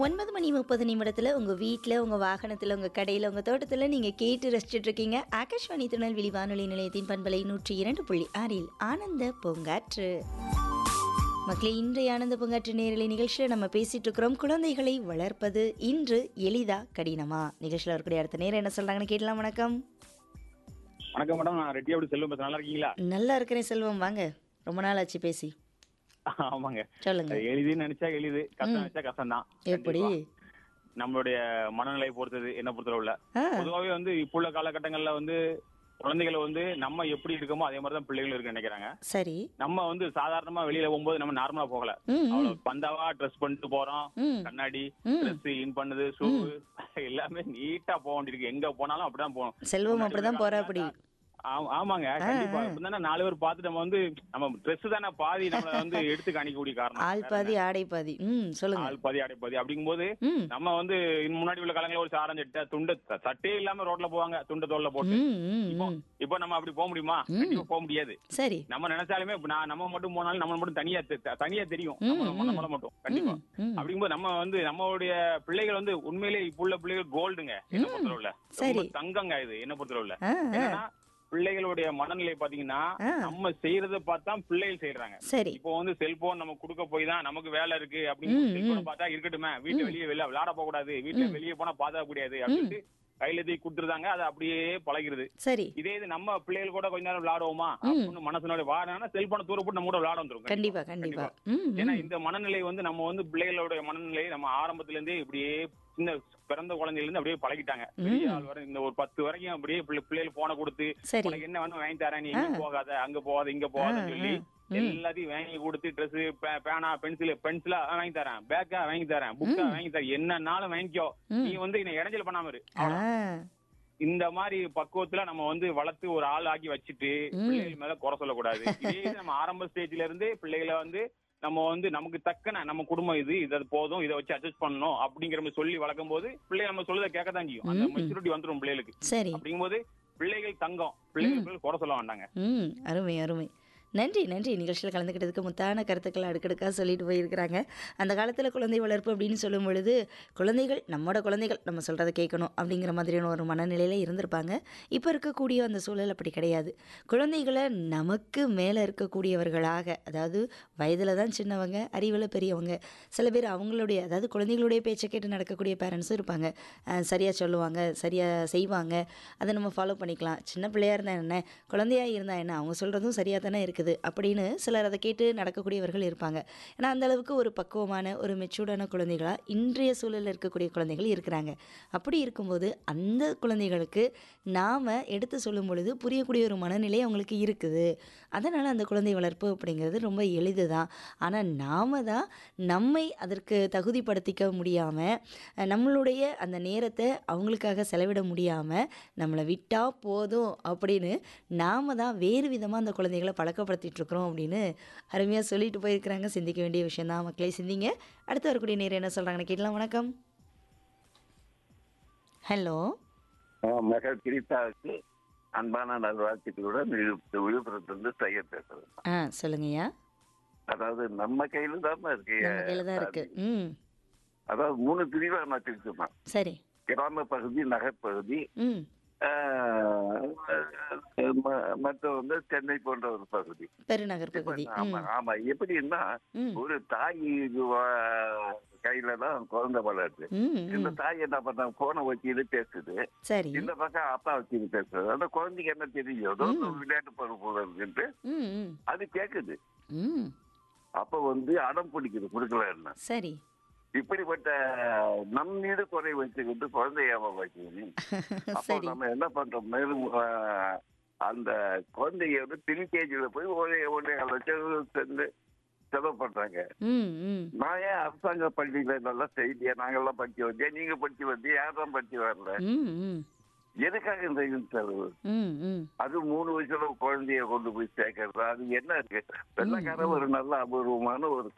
ஒன்பது மணி முப்பது நிமிடத்தில் உங்கள் வீட்டில் உங்கள் வாகனத்தில் உங்கள் கடையில் உங்கள் தோட்டத்தில் நீங்கள் கேட்டு ரசிச்சுட்டு இருக்கீங்க ஆகாஷ்வாணி திருநெல்வேலி வானொலி நிலையத்தின் பண்பலை நூற்றி இரண்டு புள்ளி ஆறில் ஆனந்த பூங்காற்று மக்களே இன்றைய ஆனந்த பூங்காற்று நேரலை நிகழ்ச்சியில் நம்ம பேசிட்டு இருக்கிறோம் குழந்தைகளை வளர்ப்பது இன்று எளிதா கடினமா நிகழ்ச்சியில் இருக்கக்கூடிய அடுத்த நேரம் என்ன சொல்றாங்கன்னு கேட்கலாம் வணக்கம் வணக்கம் மேடம் நான் ரெட்டியாபடி செல்வம் பேசுறேன் நல்லா இருக்கீங்களா நல்லா இருக்கிறேன் செல்வம் வாங்க ரொம்ப நாள் ஆச்சு பேசி ஆமாங்க சொல்லுங்க அது எளிதுன்னு நினைச்சா எளிது கஷ்டம் நினைச்சா கஷ்டம் தான் எப்படி நம்மளுடைய மனநிலையை பொறுத்தது என்ன பொறுத்தளவுல ஆ பொதுவாகவே வந்து இப்போ உள்ள காலகட்டங்கள்ல வந்து குழந்தைகளை வந்து நம்ம எப்படி இருக்கோமோ அதே மாதிரி தான் பிள்ளைகளும் இருக்கு நினைக்கிறாங்க சரி நம்ம வந்து சாதாரணமா வெளியில போகும்போது நம்ம நார்மலா போகல ம் ம் அவ்வளவு பந்தாவா ட்ரெஸ் பண்ணிட்டு போறோம் ம் கண்ணாடி ம். ட்ரெஸ் இன் பண்ணுது ஷூ எல்லாமே நீட்டா போக வேண்டியிருக்கு எங்க போனாலும் அப்படிதான் போகணும் செல்வம் அப்படிதான் போறா அப்படி ஆமா- ஆமாங்க கண்டிப்பா இப்பதானே நாலு பேர் பார்த்துட்டு நம்ம வந்து நம்ம Dress தானே பாதி நம்மள வந்து எடுத்து காணிக்கக்கூடிய காரணம் ஆள் பாதி ஆடை பாதி ம் சொல்லுங்க ஆள் பாதி அடை பாதி அப்படிங்கும்போது ம் நம்ம வந்து இன்னும் முன்னாடி உள்ள காலங்களில் ஒரு சாரம் சட்டை துண்டு த- சட்டையே இல்லாம ரோட்ல போவாங்க துண்டு தோல்ல போட்டு ம் ம் இப்போ ம் இப்போ நம்ம அப்படி போக முடியுமா கண்டிப்பா போக முடியாது சரி நம்ம நினைச்சாலுமே இப்ப நான் நம்ம மட்டும் போனாலும் நம்ம மட்டும் தனியா தெ- த- தனியா தெரியும் ம், நம்ம ம். நம்மள மட்டும் கண்டிப்பா ம் ம் அப்படிங்கும்போது நம்ம வந்து நம்மளுடைய பிள்ளைகள் வந்து உண்மையிலே இப்ப உள்ள பிள்ளைகள் கோல்டுங்க என்ன பொறுத்தளவுல சரி. ரொம்ப தங்கங்க இது என்ன பொறுத்தளவுல ஆ ஆ என்னன்னா பிள்ளைகளுடைய மனநிலை பாத்தீங்கன்னா ஆ. நம்ம செய்யறத பார்த்தா பிள்ளைகள் செய்யறாங்க சரி இப்போ வந்து செல்போன் நம்ம கொடுக்க போய் தான் நமக்கு வேலை இருக்கு ம், அப்படின்னு ம். செல்போன் பார்த்தா இருக்கட்டுமே வீட்டு வெளியே வெளிய விளையாட போக கூடாது வீட்டுல வெளியே போனா பாதுகாக்க கூடாது அப்படின்னு கையில தூக்கி கொடுத்துருந்தாங்க அது அப்படியே பழகிறது சரி இதே இது நம்ம பிள்ளைகள் கூட கொஞ்ச நேரம் விளையாடுவோமா அப்படின்னு மனசுனோட வாடனா செல்போனை தூர போட்டு நம்ம கூட விளையாட வந்துரும் கண்டிப்பா கண்டிப்பா ம் ஏன்னா இந்த மனநிலை வந்து நம்ம வந்து பிள்ளைகளுடைய மனநிலை நம்ம ஆரம்பத்துல இருந்தே இப்படியே சின்ன பிறந்த குழந்தையில இருந்து அப்படியே பழகிட்டாங்க பெரிய ஆள் வரை இந்த ஒரு பத்து வரைக்கும் அப்படியே பிள்ளை- பிள்ளைகள் போன கொடுத்து சரி உனக்கு என்ன வேணும் வாங்கி தரேன் நீ எங்க போகாத அங்க போகாத இங்க போகாதன்னு சொல்லி எல்லாத்தையும் வாங்கி கொடுத்து ட்ரெஸ் பேனா பென்சில் பென்சிலா வாங்கி தரேன் பேக்கா வாங்கி தரேன் புக்கா வாங்கி தரேன் என்னன்னாலும் வாங்கிக்கோ நீ வந்து என்ன இடைஞ்சல் பண்ணாம இரு ஆ இந்த மாதிரி பக்குவத்துல நம்ம வந்து வளர்த்து ஒரு ஆள் ஆக்கி வச்சுட்டு பிள்ளைகள் மேல குறை சொல்லக்கூடாது இதே இது நம்ம ஆரம்ப ஸ்டேஜ்ல இருந்து பிள்ளைகளை வந்து நம்ம வந்து நமக்கு தக்கன நம்ம குடும்பம் இது இது அது போதும் இதை வச்சு அட்ஜஸ்ட் பண்ணணும் அப்படிங்கிற மாதிரி சொல்லி வளர்க்கும் போது பிள்ளை நம்ம சொல்லுறத கேட்கத்தான் செய்யும் அந்த மெச்சூரிட்டி வந்துடும் பிள்ளைகளுக்கு சரி அப்படிங்கும்போது பிள்ளைகள் தங்கம் பிள்ளைகள் குறை சொல்ல வேண்டாங்க ம் அருமை அருமை நன்றி நன்றி நிகழ்ச்சியில் கலந்துக்கிட்டதுக்கு முத்தான கருத்துக்களை அடுக்கடுக்காக சொல்லிட்டு போயிருக்கிறாங்க அந்த காலத்தில் குழந்தை வளர்ப்பு அப்படின்னு சொல்லும் பொழுது குழந்தைகள் நம்மோட குழந்தைகள் நம்ம சொல்கிறத கேட்கணும் அப்படிங்கிற மாதிரியான ஒரு மனநிலையில் இருந்திருப்பாங்க இப்போ இருக்கக்கூடிய அந்த சூழல் அப்படி கிடையாது குழந்தைகளை நமக்கு மேலே இருக்கக்கூடியவர்களாக அதாவது வயதில் தான் சின்னவங்க அறிவில் பெரியவங்க சில பேர் அவங்களுடைய அதாவது குழந்தைகளுடைய பேச்சை கேட்டு நடக்கக்கூடிய பேரண்ட்ஸும் இருப்பாங்க சரியாக சொல்லுவாங்க சரியாக செய்வாங்க அதை நம்ம ஃபாலோ பண்ணிக்கலாம் சின்ன பிள்ளையா இருந்தா என்ன குழந்தையா இருந்தா என்ன அவங்க சொல்கிறதும் சரியாக தானே இருக்குது அப்படின்னு சிலர் அதை கேட்டு நடக்கக்கூடியவர்கள் இருப்பாங்க ஏன்னா அந்த அளவுக்கு ஒரு பக்குவமான ஒரு மெச்சூர்டான குழந்தைகளாக இன்றைய சூழலில் இருக்கக்கூடிய குழந்தைகள் இருக்கிறாங்க அப்படி இருக்கும்போது அந்த குழந்தைகளுக்கு நாம் எடுத்து சொல்லும் பொழுது புரியக்கூடிய ஒரு மனநிலை அவங்களுக்கு இருக்குது அதனால் அந்த குழந்தை வளர்ப்பு அப்படிங்கிறது ரொம்ப எளிது தான் ஆனால் நாம் தான் நம்மை அதற்கு தகுதிப்படுத்திக்க முடியாமல் நம்மளுடைய அந்த நேரத்தை அவங்களுக்காக செலவிட முடியாமல் நம்மளை விட்டால் போதும் அப்படின்னு நாம் தான் வேறு விதமாக அந்த குழந்தைகளை பழக்கப்படுத்திட்டு இருக்கிறோம் அப்படின்னு அருமையாக சொல்லிட்டு போயிருக்கிறாங்க சிந்திக்க வேண்டிய விஷயம் தான் மக்களே சிந்திங்க அடுத்து வரக்கூடிய நேரம் என்ன சொல்கிறாங்கன்னு கேட்கலாம் வணக்கம் ஹலோ மகள் கிரித்தாவுக்கு அன்பான நல்வாழ்த்துக்களுடன் விழு- விழுப்புரத்திலிருந்து தையர் பேசுறேன் ஆ சொல்லுங்கய்யா அதாவது நம்ம கையில தான் இருக்கு நம்ம கையில் தான் இருக்கு ம் அதாவது மூணு பிரிவா நான் பிரிச்சுப்பேன் சரி கிராம பகுதி நகர்ப்பகுதி ம் ஆஹ், ம- மற்ற வந்து சென்னை போன்ற ஒரு பகுதி பெருநகர் பகுதி ஆமா ம் ஆமா எப்படின்னா ம் ஒரு தாய் வ- கையில தான் குழந்தை வளருது ம் இந்த ம் தாய் என்ன பண்ண போனை வச்சுட்டு பேசுது சரி இந்த பக்கம் அப்பா வச்சுட்டு பேசுறது அந்த குழந்தைக்கு என்ன தெரியும் ஏதோ ஒரு விளையாட்டு பருவம் போல இருக்குன்ட்டு ம் ம் அது கேக்குது ம் அப்ப வந்து அடம் பிடிக்குது கொடுக்கலன்னு சரி இப்படிப்பட்ட நம் மீது குறை வச்சுக்கிட்டு குழந்தைய வச்சுக்கணும் அப்போ சரி நம்ம என்ன பண்றோம் மேலும் ஆஹ், அந்த குழந்தைய வந்து பிரிகேஜில போய் ஒரே ஒரே லட்சம் சென்று செலவு பண்றாங்க ம் ம் நான் ஏன் அரசாங்க பள்ளியில நல்லா செய்தியா நாங்கெல்லாம் படிச்சு வந்தேன் நீங்க படிச்சு வந்து யாரும் படிச்சு வரல ம் ம் எதுக்காக இந்த இது செலவு ம் ம் அது மூணு வயசுல குழந்தைய கொண்டு போய் சேர்க்கறது அது என்ன இருக்கு வெள்ளக்காரன் ஒரு நல்ல அபூர்வமான ஒரு